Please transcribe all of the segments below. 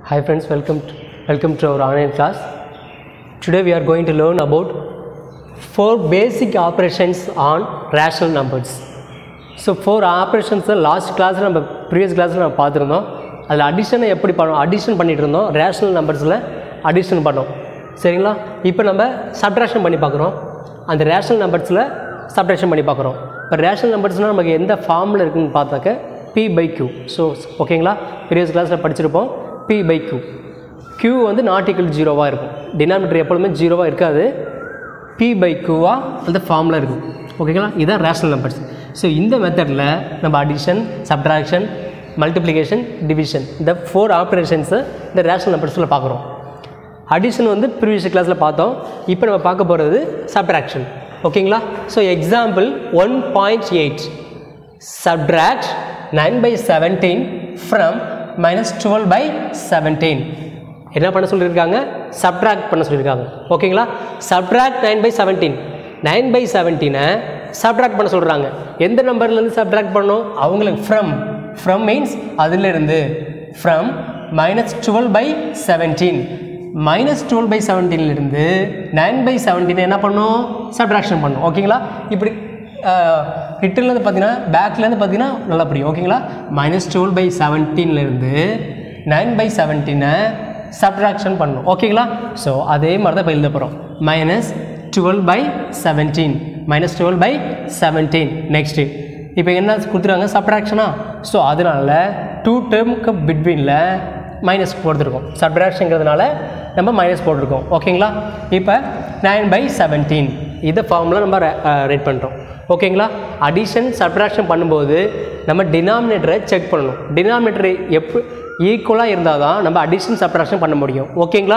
Hi friends, welcome to, welcome to our online class. Today we are going to learn about four basic operations on rational numbers. So four operations last கிளாஸில் நம்ம previous கிளாஸில் நம்ம பார்த்துருந்தோம் அதில் அடிஷனை எப்படி பண்ணோம் addition பண்ணிட்டு இருந்தோம் ரேஷனல் நம்பர்ஸில் அடிஷன் பண்ணோம் சரிங்களா இப்போ நம்ம சப்ட்ராக்ஷன் பண்ணி பார்க்குறோம் அந்த ரேஷனல் நம்பர்ஸில் சப்ட்ராக்ஷன் பண்ணி பார்க்குறோம் இப்போ ரேஷனல் நம்பர்ஸ்னால் நமக்கு எந்த ஃபார்மில் இருக்குதுன்னு பார்த்தாக்க பி பை கியூ ஸோ ஓகேங்களா ப்ரீவியஸ் கிளாஸில் படிச்சிருப்போம் பி பை கியூ கியூ வந்து நாட் ஈக்குவல் ஜீரோவாக இருக்கும் டினாமினேட்டர் எப்பொழுதுமே ஜீரோவாக இருக்காது பி பை கியூவாக அந்த ஃபார்மில் இருக்கும் ஓகேங்களா இதுதான் ரேஷனல் நம்பர்ஸ் ஸோ இந்த மெத்தடில் நம்ம அடிஷன் சப்ட்ராக்ஷன் மல்டிப்ளிகேஷன் டிவிஷன் இந்த ஃபோர் ஆப்ரேஷன்ஸை இந்த ரேஷனல் நம்பர்ஸில் பார்க்குறோம் அடிஷன் வந்து ப்ரீவியஸ் கிளாஸில் பார்த்தோம் இப்போ நம்ம பார்க்க போகிறது சப்ட்ராக்ஷன் ஓகேங்களா so example one point eight subtract 9 by 17 from minus 12 by 17 என்ன பண்ண சொல்லியிருக்காங்க சப்ட்ராக்ட் பண்ண சொல்லியிருக்காங்க ஓகேங்களா subtract nine by seventeen nine by செவன்டீனை சப்ட்ராக்ட் பண்ண சொல்கிறாங்க எந்த நம்பர்லேருந்து சப்ட்ராக்ட் பண்ணணும் அவங்களுக்கு ஃப்ரம் ஃப்ரம் மீன்ஸ் அதிலிருந்து from minus twelve by seventeen minus twelve by செவன்டீன்லேருந்து நைன் பை செவன்டீன் என்ன பண்ணும் சப்ட்ராக்ஷன் பண்ணும் ஓகேங்களா இப்படி ரிட்டர்ன்லேருந்து பார்த்தீங்கன்னா பேக்லேருந்து பார்த்தீங்கன்னா நல்லா புரியும் ஓகேங்களா மைனஸ் டுவெல் பை செவன்டீன்லேருந்து நைன் பை செவன்டீனை சப்ட்ராக்ஷன் பண்ணணும் ஓகேங்களா ஸோ அதே மாதிரி தான் இப்போ எழுத போகிறோம் minus twelve by seventeen minus twelve by seventeen next இப்போ என்ன கொடுத்துருக்காங்க சப்ட்ராக்ஷனா ஸோ அதனால டூ டேர்முக்கு பிட்வீனில் மைனஸ் போட்டுருக்கோம் சப்ட்ராக்ஷங்கிறதுனால நம்ம மைனஸ் போட்டிருக்கோம் ஓகேங்களா இப்போ நைன் பை செவன்டீன் இதை ஃபார்முலா நம்ம ரைட் பண்ணுறோம் ஓகேங்களா அடிஷன் சப்ட்ராக்ஷன் பண்ணும்போது நம்ம டினாமினேட்டரை செக் பண்ணணும் டினாமினேட்டர் எப்போ ஈக்குவலாக இருந்தால் தான் நம்ம அடிஷன் சப்ட்ராக்ஷன் பண்ண முடியும் ஓகேங்களா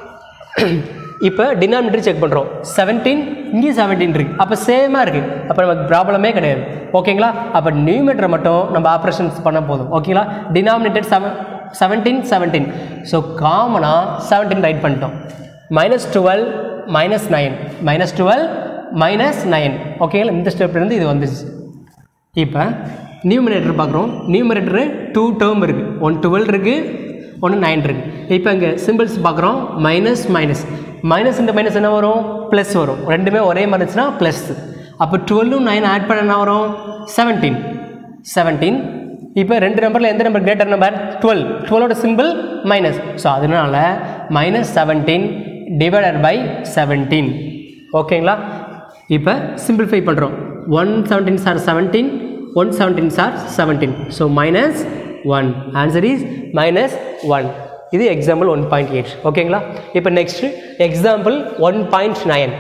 இப்போ டினாமினேட்டர் செக் பண்ணுறோம் செவன்டீன் இங்கே செவன்டீன் இருக்குது அப்போ சேமாக இருக்குது அப்போ நமக்கு ப்ராப்ளமே கிடையாது ஓகேங்களா அப்போ நியூமீட்டரை மட்டும் நம்ம ஆப்ரேஷன்ஸ் பண்ண போதும் ஓகேங்களா denominator seven seventeen seventeen so காமனாக செவன்டீன் ரைட் பண்ணிட்டோம் minus twelve minus nine minus twelve minus nine ஓகேங்களா இந்த ஸ்டெப்லேருந்து இது வந்துச்சு இப்போ நியூமரேட்டர் பார்க்குறோம் நியூமரேட்டரு டூ டேர்ம் இருக்குது ஒன் டுவெல் இருக்குது ஒன்று நைன் இருக்குது இப்போ இங்கே சிம்பிள்ஸ் பார்க்குறோம் மைனஸ் மைனஸ் மைனஸ் இந்த மைனஸ் என்ன வரும் ப்ளஸ் வரும் ரெண்டுமே ஒரே மாதிரி இருந்துச்சுன்னா ப்ளஸ் அப்போ டுவெல்லும் நைன் ஆட் பண்ண என்ன வரும் செவன்டீன் செவன்டீன் இப்போ ரெண்டு நம்பரில் எந்த நம்பர் கிரேட்டர் நம்பர் டுவெல் டுவெலோட சிம்பிள் மைனஸ் ஸோ அதனால் minus seventeen divided by seventeen ஓகேங்களா இப்போ சிம்பிளிஃபை பண்ணுறோம் ஒன் செவன்டீன் சார் செவன்டீன் ஒன் செவன்டீன் சார் seventeen so minus one answer is minus one இது எக்ஸாம்பிள் ஒன் பாயிண்ட் எயிட் ஓகேங்களா இப்போ next example one point nine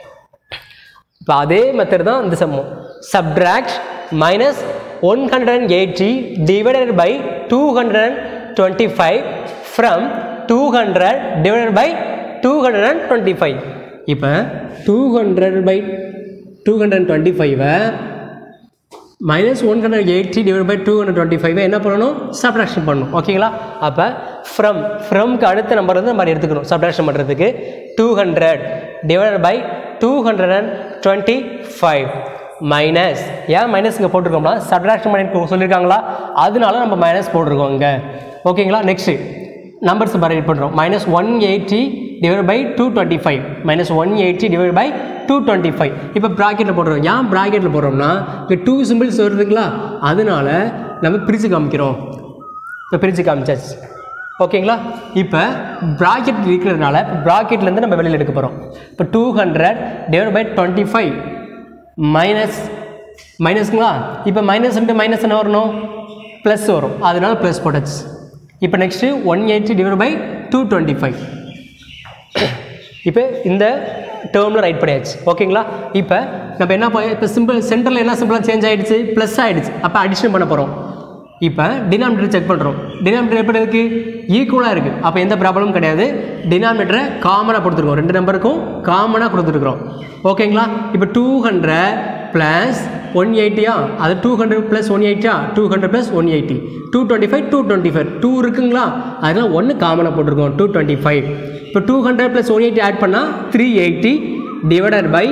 இப்போ அதே மெத்தட் தான் இந்த சம்மம் subtract minus one hundred and eighty divided by two hundred and twenty five from two hundred divided by two hundred and twenty five இப்போ two hundred by two hundred and twenty ஃபைவை minus one hundred eighty divide by two hundred twenty five என்ன பண்ணணும் subtraction பண்ணணும் ஓகேங்களா அப்போ from ஃப்ரம்க்கு அடுத்த number வந்து நம்ம எடுத்துக்கணும் சப்ட்ராக்ஷன் பண்ணுறதுக்கு two hundred divide by two hundred and twenty five minus ஏன் மைனஸ் இங்கே போட்டிருக்கோம்னா சப்ட்ராக்ஷன் பண்ணி சொல்லியிருக்காங்களா அதனால நம்ம மைனஸ் போட்டிருக்கோம் இங்கே ஓகேங்களா நெக்ஸ்ட்டு நம்பர்ஸ் ரைட் பண்ணுறோம் minus one eighty divide by two twenty five minus one eighty divide by two twenty five இப்போ ப்ராக்கெட்டில் போடுறோம் ஏன் ப்ராக்கெட்டில் போடுறோம்னா இங்கே டூ சிம்பிள்ஸ் வருதுங்களா அதனால நம்ம பிரித்து காமிக்கிறோம் இப்போ பிரித்து காமிச்சாச்சு ஓகேங்களா இப்போ ப்ராக்கெட் இருக்கிறதுனால இப்போ ப்ராக்கெட்லேருந்து நம்ம வெளியில் எடுக்க போகிறோம் இப்போ two hundred divide by twenty five minus மைனஸ்ங்களா இப்போ மைனஸ் இன்ட்டு மைனஸ் என்ன வரணும் ப்ளஸ் வரும் அதனால ப்ளஸ் போட்டாச்சு இப்போ next one eighty divide by two twenty five இப்போ இந்த டேர்மில் ரைட் பண்ணியாச்சு ஓகேங்களா இப்போ நம்ம என்ன இப்போ சிம்பிள் சென்டரில் என்ன சிம்பிளாக சேஞ்ச் ஆகிடுச்சு ப்ளஸ் ஆகிடுச்சு அப்போ அடிஷன் பண்ண போகிறோம் இப்போ டினாமினேட்டர் செக் பண்ணுறோம் டினாமினேட்டர் எப்படி இருக்குது ஈக்குவலாக இருக்குது அப்போ எந்த ப்ராப்ளமும் கிடையாது டினாமினேட்டரை காமனாக கொடுத்துருக்கோம் ரெண்டு நம்பருக்கும் காமனாக கொடுத்துருக்குறோம் ஓகேங்களா இப்போ டூ ஹண்ட்ரட் ப்ளஸ் ஒன் எயிட்டியா அது டூ ஹண்ட்ரட் ப்ளஸ் ஒன் எயிட்டியா two hundred plus one eighty two twenty five two twenty five two இருக்குங்களா அதனால் ஒன்று காமனாக போட்டிருக்கோம் டூ டுவெண்ட்டி ஃபைவ் இப்போ two hundred plus one eighty add பண்ணால் three eighty divided by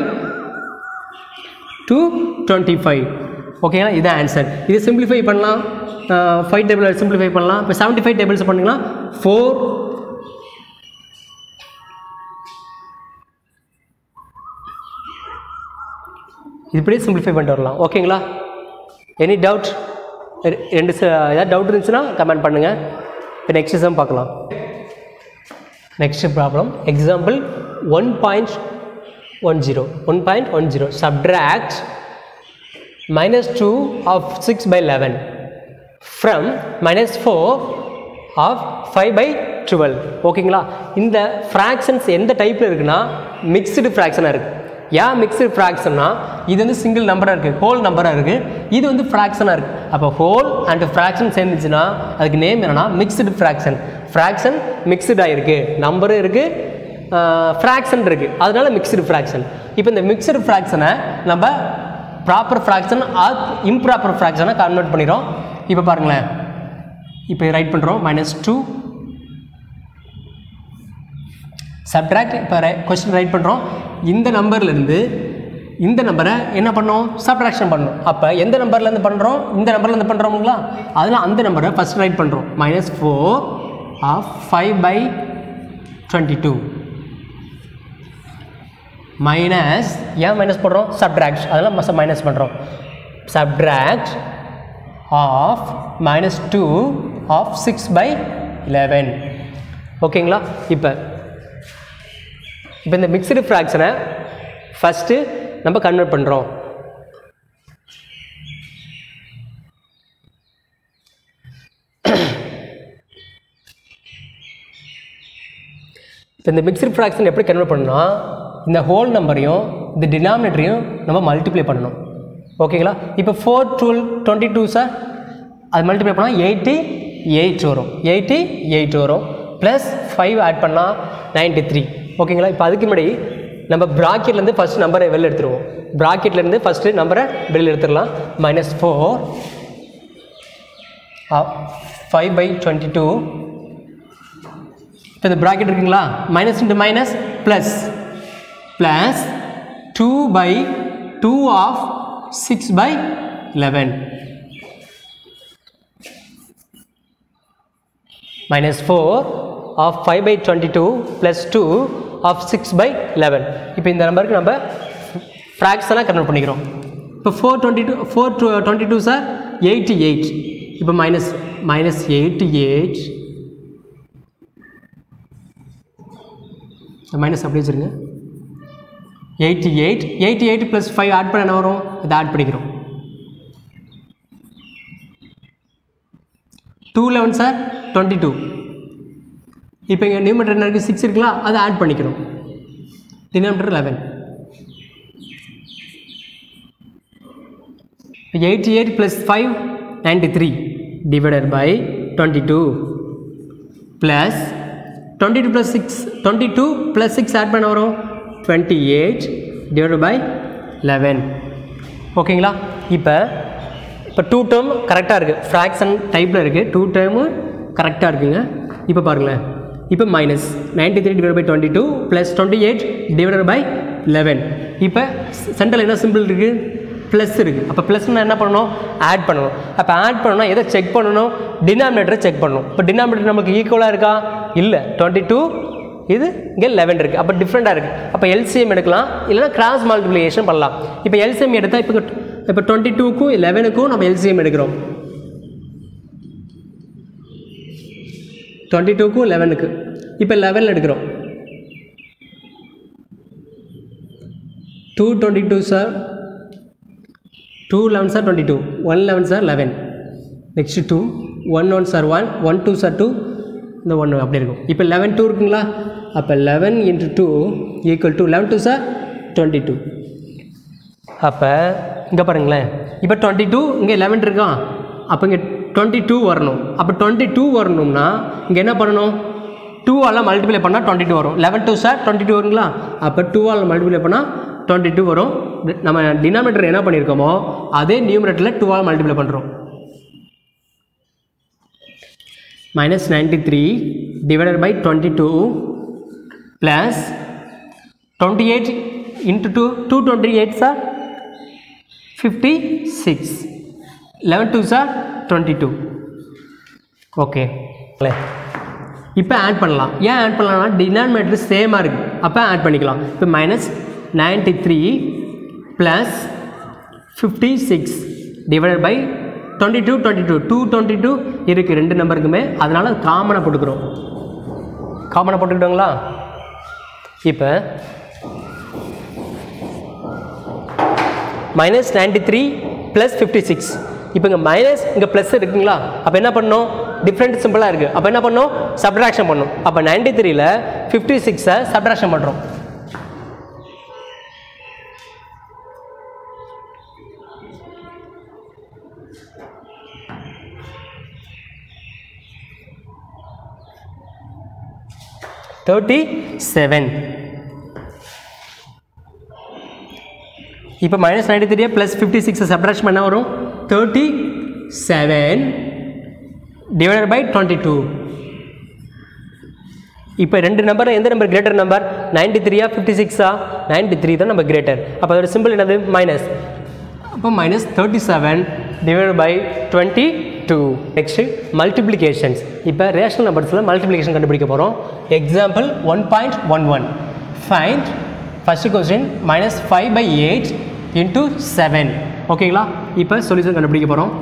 two twenty five ஓகேங்களா இதான் ஆன்சர் இது சிம்பிளிஃபை பண்ணலாம் ஃபைவ் டேபிள் சிம்பிளிஃபை பண்ணலாம் இப்போ செவன்ட்டி ஃபைவ் டேபிள்ஸ் பண்ணிக்கலாம் ஃபோர் இப்படியே சிம்பிளிஃபை பண்ணிட்டு வரலாம் ஓகேங்களா எனி டவுட் ரெண்டு ச- ஏதாவது டவுட் இருந்துச்சுன்னா கமெண்ட் பண்ணுங்கள் இப்போ நெக்ஸ்ட் எக்ஸாம் பார்க்கலாம் next problem example one point one zero one point one zero subtract minus 2 of 6 by 11 from minus 4 of 5 by 12 ஓகேங்களா இந்த ஃப்ராக்ஷன்ஸ் எந்த டைப்பில் இருக்குன்னா மிக்ஸ்டு ஃப்ராக்ஷனாக இருக்குது ஏன் மிக்ஸ்டு ஃப்ராக்ஷன்னா இது வந்து சிங்கிள் நம்பராக இருக்குது ஹோல் நம்பராக இருக்குது இது வந்து ஃப்ராக்ஷனாக இருக்குது அப்போ ஹோல் அண்ட் ஃப்ராக்ஷன் சேர்ந்துச்சுன்னா அதுக்கு நேம் என்னன்னா மிக்ஸ்டு ஃப்ராக்ஷன் ஃப்ராக்ஷன் மிக்ஸ்டாக இருக்குது நம்பரும் இருக்குது ஃப்ராக்ஷன் இருக்குது அதனால மிக்ஸ்டு ஃப்ராக்ஷன் இப்போ இந்த மிக்ஸ்டு ஃப்ராக்ஷனை நம்ம ப்ராப்பர் ஃப்ராக்ஷன் ஆர் இம்ப்ராப்பர் ஃப்ராக்ஷனை கன்வெர்ட் பண்ணிடுறோம் இப்போ பாருங்களேன் இப்போ ரைட் பண்ணுறோம் மைனஸ் டூ சப்ட்ராக்ட் இப்போ கொஸ்டின் ரைட் பண்ணுறோம் இந்த நம்பர்லேருந்து இந்த நம்பரை என்ன பண்ணோம் சப்ட்ராக்ஷன் பண்ணணும் அப்போ எந்த நம்பர்லேருந்து பண்ணுறோம் இந்த நம்பர்லேருந்து பண்ணுறோமுங்களா அதில் அந்த நம்பரை ஃபஸ்ட் ரைட் பண்ணுறோம் minus four of five by twenty two minus ஏன் மைனஸ் போடுறோம் சப்ட்ராக்ட் அதெல்லாம் மச மைனஸ் பண்ணுறோம் subtract of minus two of six by eleven ஓகேங்களா இப்போ இப்போ இந்த மிக்சடு ஃப்ராக்ஷனை ஃபஸ்ட்டு நம்ம கன்வெர்ட் பண்ணுறோம் இப்போ இந்த மிக்சட் ஃப்ராக்ஷன் எப்படி கன்வெர்ட் பண்ணணும்னா இந்த ஹோல் நம்பரையும் இந்த டினாமினேட்டரையும் நம்ம மல்டிப்ளை பண்ணணும் ஓகேங்களா இப்போ ஃபோர் டுவெல் டுவெண்ட்டி டூ சார் அது மல்டிப்ளை பண்ணால் எயிட்டி எயிட் வரும் எயிட்டி எயிட் வரும் ப்ளஸ் ஃபைவ் ஆட் பண்ணால் நைன்ட்டி த்ரீ ஓகேங்களா இப்போ அதுக்கு முன்னாடி நம்ம ப்ராக்கெட்லேருந்து ஃபஸ்ட் நம்பரை வெளில எடுத்துருவோம் ப்ராக்கெட்லேருந்து ஃபஸ்ட்டு நம்பரை வெளியில் எடுத்துடலாம் minus four five by twenty two இப்போ இந்த ப்ராக்கெட் இருக்குங்களா minus into minus plus plus two by two of six by eleven minus four of five by twenty two plus two of six by eleven இப்போ இந்த நம்பருக்கு நம்ம ஃப்ராக்ஷனாக convert பண்ணிக்கிறோம் இப்போ four twenty two four two twenty two சார் eighty eight இப்போ minus minus eighty eight minus அப்படியே வச்சுருங்க eighty eight eighty eight plus five add பண்ண என்ன வரும் இதை ஆட் பண்ணிக்கிறோம் டூ லெவன் சார் டுவெண்ட்டி டூ இப்போ இங்கே நியூமீட்டர் என்ன இருக்குது சிக்ஸ் இருக்குல்ல அதை ஆட் பண்ணிக்கணும் denominator eleven eighty eight plus five ninety three divided by twenty two plus twenty two plus six twenty two plus six add பண்ண வரும் twenty eight divide by eleven ஓகேங்களா இப்போ இப்போ டூ டேர்ம் கரெக்டாக இருக்குது ஃப்ராக்ஷன் டைப்பில் இருக்குது டூ டேர்மு கரெக்டாக இருக்குங்க இப்போ பாருங்களேன் இப்போ minus ninety three divide by twenty two plus twenty eight divided by eleven இப்போ சென்டரில் என்ன சிம்பிள் இருக்குது ப்ளஸ் இருக்குது அப்போ ப்ளஸ்னால் என்ன பண்ணணும் ஆட் பண்ணணும் அப்போ ஆட் பண்ணணும்னா எதை செக் பண்ணணும் டினாமினேட்டரை செக் பண்ணணும் இப்போ டினாமினேட்டர் நமக்கு ஈக்குவலாக இருக்கா இல்லை டுவெண்ட்டி டூ இது இங்கே லெவன் இருக்குது அப்போ டிஃப்ரெண்ட்டாக இருக்குது அப்போ எல்சிஎம் எடுக்கலாம் இல்லைனா கிராஸ் மல்டிப்ளிகேஷன் பண்ணலாம் இப்போ எல்சிஎம் எடுத்தால் இப்போ இப்போ டுவெண்ட்டி டூக்கும் லெவனுக்கும் நம்ம எல்சிஎம் எடுக்கிறோம் டுவெண்ட்டி டூக்கும் லெவனுக்கு இப்போ லெவனில் எடுக்கிறோம் டூ டுவெண்ட்டி டூ சார் டூ லெவன் சார் டுவெண்ட்டி டூ ஒன் லெவன் சார் eleven next two one one சார் ஒன் ஒன் டூ சார் டூ இந்த ஒன்று அப்படி இருக்கும் இப்போ லெவன் டூ இருக்குங்களா அப்போ eleven into two equal to eleven two சார் டுவெண்ட்டி டூ அப்போ இங்கே பாருங்களேன் இப்போ டுவெண்ட்டி டூ இங்கே லெவன் இருக்கான் அப்போ இங்கே டுவெண்ட்டி டூ வரணும் அப்போ டுவெண்ட்டி டூ வரணும்னா இங்கே என்ன பண்ணணும் டூவால் மல்டிப்ளை பண்ணால் டுவெண்ட்டி டூ வரும் லெவன் டூ சார் டுவெண்ட்டி டூ வருங்களா அப்போ டூவால் மல்டிப்ளை பண்ணால் டுவெண்ட்டி டூ வரும் நம்ம டினாமினேட்டர் என்ன பண்ணியிருக்கோமோ அதே நியூமரேட்டரில் டூவால் மல்டிப்ளை பண்ணுறோம் minus 93 divided by 22 plus 28 into 2 228 sir 56 11 2 sir 22 okay இப்போ ஆட் பண்ணலாம் ஏன் ஆட் பண்ணலாம்னா டினாமினேட்டர் சேமாக இருக்குது அப்போ ஆட் பண்ணிக்கலாம் இப்போ minus ninety three plus fifty six divided by twenty two twenty two two twenty two இருக்குது ரெண்டு நம்பருக்குமே அதனால் காமனாக போட்டுக்கிறோம் காமனாக போட்டுக்கிட்டோங்களா இப்போ minus ninety three plus fifty six இப்போ இங்கே மைனஸ் இங்கே ப்ளஸ் இருக்குங்களா அப்போ என்ன பண்ணணும் டிஃப்ரெண்ட் சிம்பிளாக இருக்குது அப்போ என்ன பண்ணணும் சப்ட்ராக்ஷன் பண்ணணும் அப்போ நைன்டி த்ரீல ஃபிஃப்டி சிக்ஸை சப்ட்ராக்ஷன் பண்ணுறோம் தேர்ட்டி செவன் இப்போ minus ninety three plus fifty six subtraction பண்ண வரும் thirty seven divided by twenty two இப்போ ரெண்டு நம்பர் எந்த நம்பர் கிரேட்டர் நம்பர் நைன்டி த்ரீயா ஃபிஃப்டி சிக்ஸா நைன்டி த்ரீ தான் நம்ம கிரேட்டர் அப்போ அதோட சிம்பிள் என்னது மைனஸ் அப்போ minus thirty seven divide by twenty two next multiplications இப்போ ரேஷனல் நம்பர்ஸில் மல்டிப்ளிகேஷன் கண்டுபிடிக்க போகிறோம் example one point one one find first question minus five by eight into seven ஓகேங்களா இப்போ சொல்யூஷன் கண்டுபிடிக்க போகிறோம்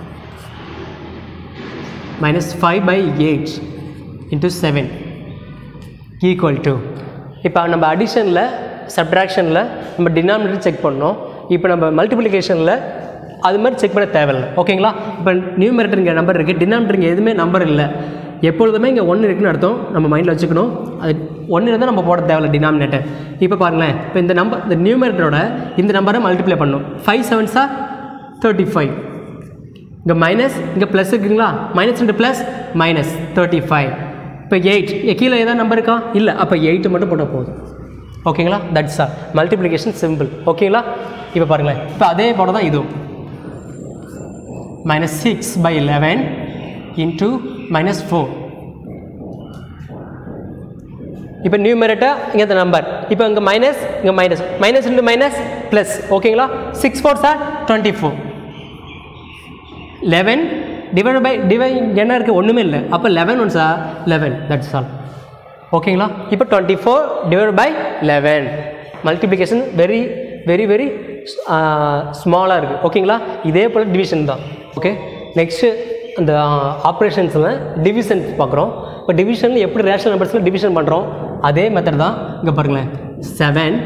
minus five by eight into seven equal to இப்போ நம்ம அடிஷனில் சப்ட்ராக்ஷனில் நம்ம டினாமினேட்டர் செக் பண்ணோம் இப்போ நம்ம மல்டிப்ளிகேஷனில் அது மாதிரி செக் பண்ண தேவையில்லை ஓகேங்களா இப்போ நியூமரேட்டர் இங்கே நம்பர் இருக்குது டினாமினேட்டர் இங்கே எதுவுமே நம்பர் இல்லை எப்பொழுதுமே இங்கே ஒன்று இருக்குன்னு அர்த்தம் நம்ம மைண்டில் வச்சுக்கணும் அது ஒன்று இருந்தால் நம்ம போட தேவையில்ல டினாமினேட்டர் இப்போ பாருங்களேன் இப்போ இந்த நம்பர் இந்த நியூமரேட்டரோட இந்த நம்பரை மல்டிப்ளை பண்ணும் ஃபைவ் செவன்ஸா தேர்ட்டி ஃபைவ் இங்கே மைனஸ் இங்கே ப்ளஸ் இருக்குங்களா மைனஸ் ரெண்டு ப்ளஸ் மைனஸ் தேர்ட்டி ஃபைவ் இப்போ எயிட் கீழே ஏதாவது நம்பர் இருக்கா இல்லை அப்போ எயிட்டு மட்டும் போட்டால் போதும் ஓகேங்களா தட்ஸ் ஆர் மல்டிப்ளிகேஷன் சிம்பிள் ஓகேங்களா இப்போ பாருங்களேன் இப்போ அதே போல தான் இதுவும் minus six by eleven into minus four இப்போ நியூமரேட்டா இங்கே இந்த நம்பர் இப்போ இங்கே மைனஸ் இங்கே minus minus into minus plus ஓகேங்களா six four sir twenty four eleven divide by டிவை என்ன இருக்குது ஒன்றுமே இல்லை அப்போ லெவன் ஒன் சார் லெவன் தட்ஸ் ஆல் ஓகேங்களா இப்போ twenty four divide by eleven multiplication very very very ஸ்மாலாக இருக்குது ஓகேங்களா இதே போல் டிவிஷன் தான் ஓகே நெக்ஸ்ட்டு அந்த ஆப்ரேஷன்ஸில் டிவிஷன் பார்க்குறோம் இப்போ டிவிஷனில் எப்படி ரேஷனல் நம்பர்ஸில் டிவிஷன் பண்ணுறோம் அதே மெத்தட் தான் இங்கே பாருங்களேன் seven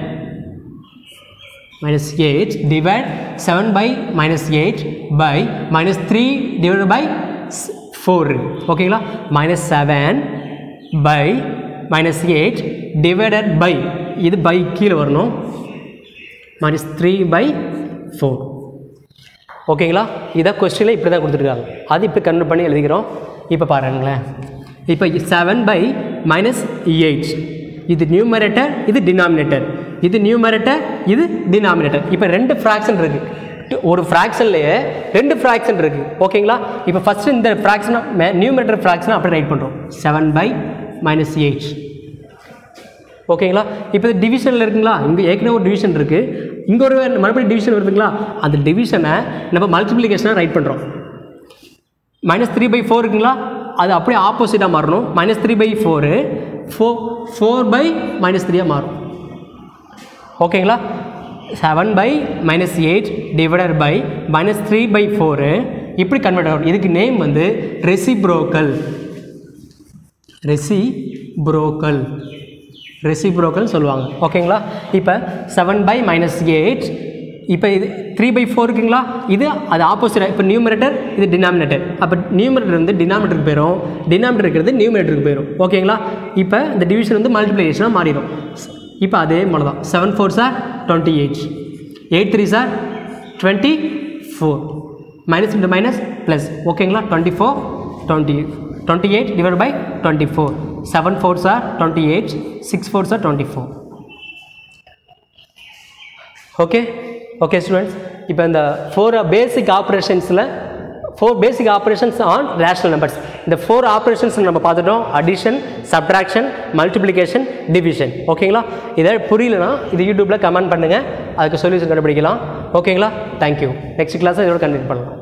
minus 8 divide 7 by minus 8 by minus 3 divided by 4 ஓகேங்களா minus 7 by minus 8 divided by இது by கீழே வரணும் minus 3 by 4 ஓகேங்களா இதை கொஸ்டினில் இப்படி தான் கொடுத்துருக்காங்க அது இப்போ கன்வெர்ட் பண்ணி எழுதிக்கிறோம் இப்போ பாருங்களேன் இப்போ செவன் பை மைனஸ் எயிட் இது நியூமரேட்டர் இது டினாமினேட்டர் இது நியூமரேட்டர் இது டினாமினேட்டர் இப்போ ரெண்டு ஃப்ராக்ஷன் இருக்குது ஒரு ஃப்ராக்ஷன்லேயே ரெண்டு ஃப்ராக்ஷன் இருக்குது ஓகேங்களா இப்போ ஃபஸ்ட்டு இந்த ஃப்ராக்ஷனை நியூமரேட்டர் ஃப்ராக்ஷனை அப்படி ரைட் பண்ணுறோம் செவன் பை மைனஸ் எயிட் ஓகேங்களா இப்போ இது டிவிஷனில் இருக்குங்களா இங்கே ஏற்கனவே ஒரு டிவிஷன் இருக்குது இங்கே ஒரு மறுபடியும் டிவிஷன் வருதுங்களா அந்த டிவிஷனை நம்ம மல்டிப்ளிகேஷனாக ரைட் பண்ணுறோம் மைனஸ் த்ரீ பை ஃபோர் இருக்குங்களா அது அப்படியே ஆப்போசிட்டாக மாறணும் minus three by four four four by minus த்ரீயாக மாறும் ஓகேங்களா seven by minus eight divided by minus three by four இப்படி கன்வெர்ட் ஆகும் இதுக்கு நேம் வந்து ரெசிப்ரோக்கல் ரெசிப்ரோக்கல் ரெசிப்ரோக்கல் சொல்லுவாங்க ஓகேங்களா இப்போ செவன் பை மைனஸ் எயிட் இப்போ இது த்ரீ பை ஃபோர் இருக்குங்களா இது அது ஆப்போசிட்டாக இப்போ நியூமரேட்டர் இது டினாமினேட்டர் அப்போ நியூமரேட்டர் வந்து டினாமினேட்டருக்கு போயிடும் டினாமினேட்டர் இருக்கிறது நியூமரேட்டருக்கு போயிடும் ஓகேங்களா இப்போ இந்த டிவிஷன் வந்து மல்டிப்ளிகேஷனாக மாறிடும் இப்போ அதே மாதிரி தான் seven four sir twenty eight eight three sir twenty four minus into minus plus ஓகேங்களா twenty four twenty twenty eight divide by twenty four seven four sir twenty eight six four sir twenty four okay okay students இப்போ இந்த four basic ஆப்ரேஷன்ஸில் four basic operations on rational numbers இந்த four operations நம்ம பார்த்துட்டோம் addition subtraction multiplication division ஓகேங்களா இதை புரியலனா இது யூடியூப்பில் கமெண்ட் பண்ணுங்கள் அதுக்கு சொல்யூஷன் கண்டுபிடிக்கலாம் ஓகேங்களா தேங்க்யூ நெக்ஸ்ட் கிளாஸை இதோட கண்டினியூ பண்ணலாம்